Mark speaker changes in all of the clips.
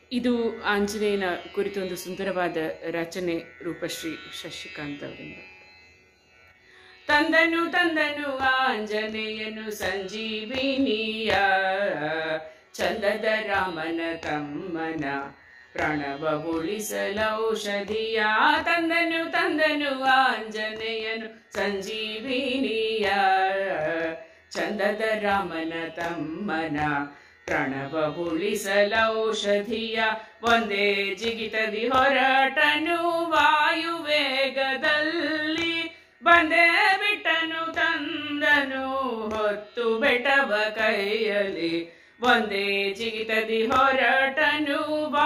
Speaker 1: ಇದು ಆಂಜನೇಯನ ಕುರಿತು ಒಂದು ಸುಂದರವಾದ ರಚನೆ ರೂಪಶ್ರೀ ಶಶಿಕಾಂತ್ ಅವರಿಂದ ತಂದನು ತಂದನು ಆಂಜನೇಯನು ಸಂಜೀವಿನಿಯ ಚಂದದ ರಾಮನ ತಮ್ಮನ ಪ್ರಣವ ಉಳಿಸಲೌಷಧಿಯ ತಂದನು ತಂದನು ಆಂಜನೇಯನು ಸಂಜೀವಿನಿಯ ಚಂದದ ರಾಮನ ತಮ್ಮನ ಪ್ರಣವ ಉಳಿಸಲೌಷಧಿಯ ಒಂದೇ ಜಿಗಿತದಿ ಹೊರಟನು ವಾಯುವೇಗದಲ್ಲಿ ಬಂದೇ ಬಿಟ್ಟನು ತಂದನು ಹೊತ್ತು ಬೆಟವ ಕೈಯಲ್ಲಿ ಒಂದೇ ಜಿಗಿತದಿ ಹೊರಟನು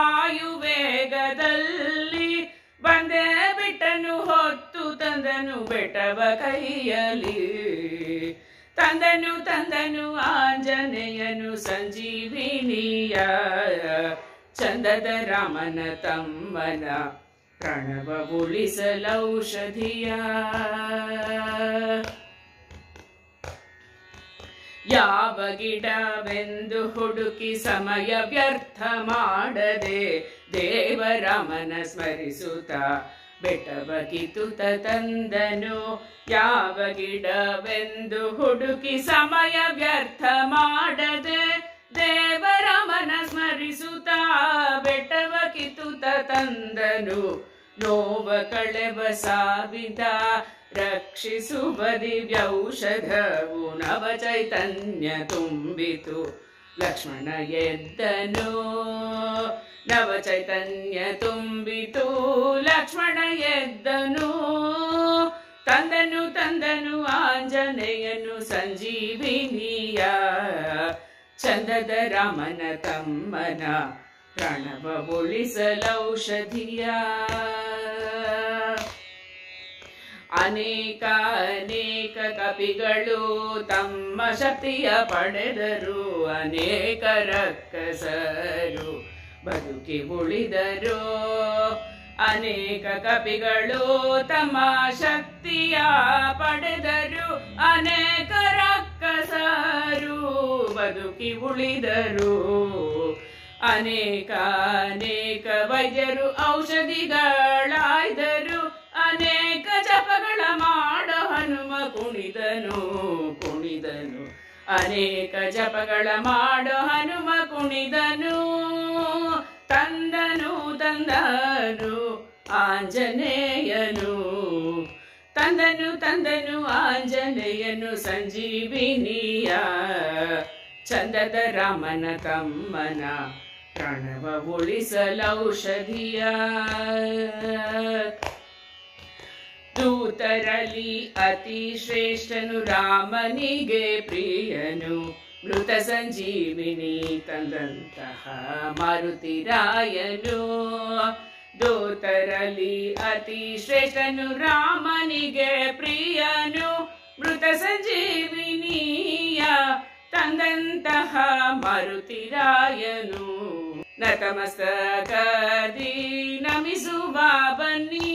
Speaker 1: ವಾಯುವೇಗದಲ್ಲಿ ಬಂದೇ ಬಿಟ್ಟನು ಹೊತ್ತು ತಂದನು ಬೆಟವ ಕೈಯಲ್ಲಿ ತಂದನು ತಂದನು ಆಂಜನೇಯನು ಸಂಜೀವಿನಿಯ ಚಂದದ ರಾಮನ ತಮ್ಮನ ಪ್ರಣವ ಉಳಿಸಲೌಷಧಿಯ ಯಾವ ಗಿಡವೆಂದು ಹುಡುಕಿ ಸಮಯ ವ್ಯರ್ಥ ಮಾಡದೆ ದೇವರಾಮನ ಸ್ಮರಿಸುತ್ತ ಬೆಟ್ಟವ ಕಿತುತ ತಂದನು ಯಾವ ಗಿಡವೆಂದು ಹುಡುಕಿ ಸಮಯ ವ್ಯರ್ಥ ಮಾಡದೆ ದೇವರಾಮನ ಸ್ಮರಿಸುತ್ತ ಬೆಟ್ಟವ ಕಿತುತ ತಂದನು ನೋವ ಕಳೆವ ಸಾವಿದ ರಕ್ಷಿಸುವ ದಿವ್ಯೌಷಧವು ನವ ಚೈತನ್ಯ ತುಂಬಿತು ಲಕ್ಷ್ಮಣ ಎದ್ದನು ನವ ಚೈತನ್ಯ ತುಂಬಿತು ಲಕ್ಷ್ಮಣ ಎದ್ದನು ತಂದನು ತಂದನು ಆಂಜನೇಯನು ಸಂಜೀವಿನಿಯ ಚಂದದ ರಾಮನ ತಮ್ಮನ ಪ್ರಣವ ಉಳಿಸಲೌಷಧಿಯ ಅನೇಕ ಅನೇಕ ಕಪಿಗಳು ತಮ್ಮ ಶಕ್ತಿಯ ಪಡೆದರು ಅನೇಕ ರಕ್ಕಸರು ಬದುಕಿ ಉಳಿದರು ಅನೇಕ ಕಪಿಗಳು ತಮ್ಮ ಶಕ್ತಿಯ ಪಡೆದರು ಅನೇಕ ರಕ್ಕಸರು ಬದುಕಿ ಉಳಿದರು ಅನೇಕ ಅನೇಕ ವೈದ್ಯರು ಔಷಧಿಗಳಾಯ್ದರು ಅನೇಕ ಜಪಗಳ ಮಾಡೋ ಹನುಮ ಕುಣಿದನು ಕುಣಿದನು ಅನೇಕ ಜಪಗಳ ಮಾಡೋ ಹನುಮ ಕುಣಿದನು ತಂದನು ತಂದನು ಆಂಜನೇಯನು ತಂದನು ತಂದನು ಆಂಜನೇಯನು ಸಂಜೀವಿನಿಯ ಚಂದದ ರಾಮನ ತಮ್ಮನ ಪ್ರಣವ ಉಳಿಸಲೌಷಧಿಯ ದೂತರಲ್ಲಿ ಅತಿ ಶ್ರೇಷ್ಠನು ರಾಮನಿಗೆ ಪ್ರಿಯನು ಮೃತ ಸಂಜೀವಿನಿ ತಂದಂತಹ ಮಾರುತಿರಾಯನು ದೂತರಲ್ಲಿ ಅತಿ ಶ್ರೇಷ್ಠನು ರಾಮನಿಗೆ ಪ್ರಿಯನು ಮೃತ ಸಂಜೀವಿನಿಯ ತಂದಂತಹ ಮಾರುತಿರಾಯನು ನತಮಸ್ತಕದಿ ನಮಿಸುವ ಬನ್ನಿ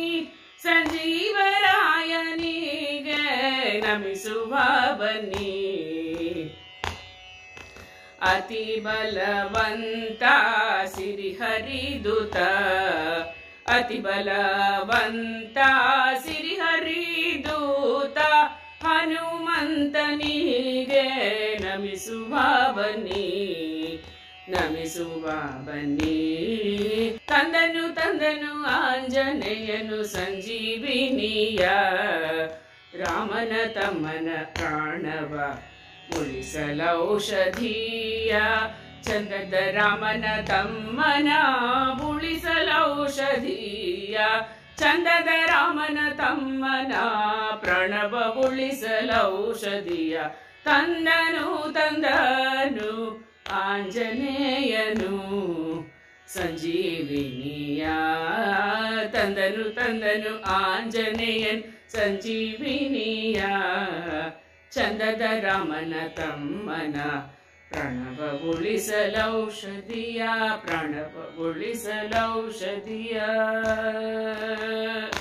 Speaker 1: ಸಂಜೀವರಾಯನಿಗೆ ನಮಿಸುವ ಬನ್ನಿ ಅತಿ ಬಲವಂತ ಸಿರಿಹರಿದುತ ಅತಿ ಬಲವಂತ ಸಿರಿಹರಿದೂತ ಹನುಮಂತನಿಗೆ ನಮಿಸುವ ಬನ್ನಿ ನಮಿಸುವ ಬನ್ನಿ ತಂದನು ತಂದನು ಆಂಜನೇಯನು ಸಂಜೀವಿನಿಯ ರಾಮನ ತಮ್ಮನ ಪ್ರಾಣವ ಉಳಿಸಲೌಷಧಿಯ ಚಂದದ ರಾಮನ ತಮ್ಮನ ಉಳಿಸಲೌಷಧಿಯ ಚಂದದ ರಾಮನ ತಮ್ಮನ ಪ್ರಣವ ಉಳಿಸಲೌಷಧಿಯ ತಂದನು ತಂದನು ಆಂಜನೇಯನು ಸಂಜೀವಿನಿಯ ತಂದನು ತಂದನು ಆಂಜನೇಯನ್ ಸಂಜೀವಿನಿಯ ಚಂದದ ರಾಮನ ತಮ್ಮನ ಪ್ರಣವ ಉಳಿಸಲೌಷಧಿಯ ಪ್ರಣವ ಉಳಿಸಲೌಷಧಿಯ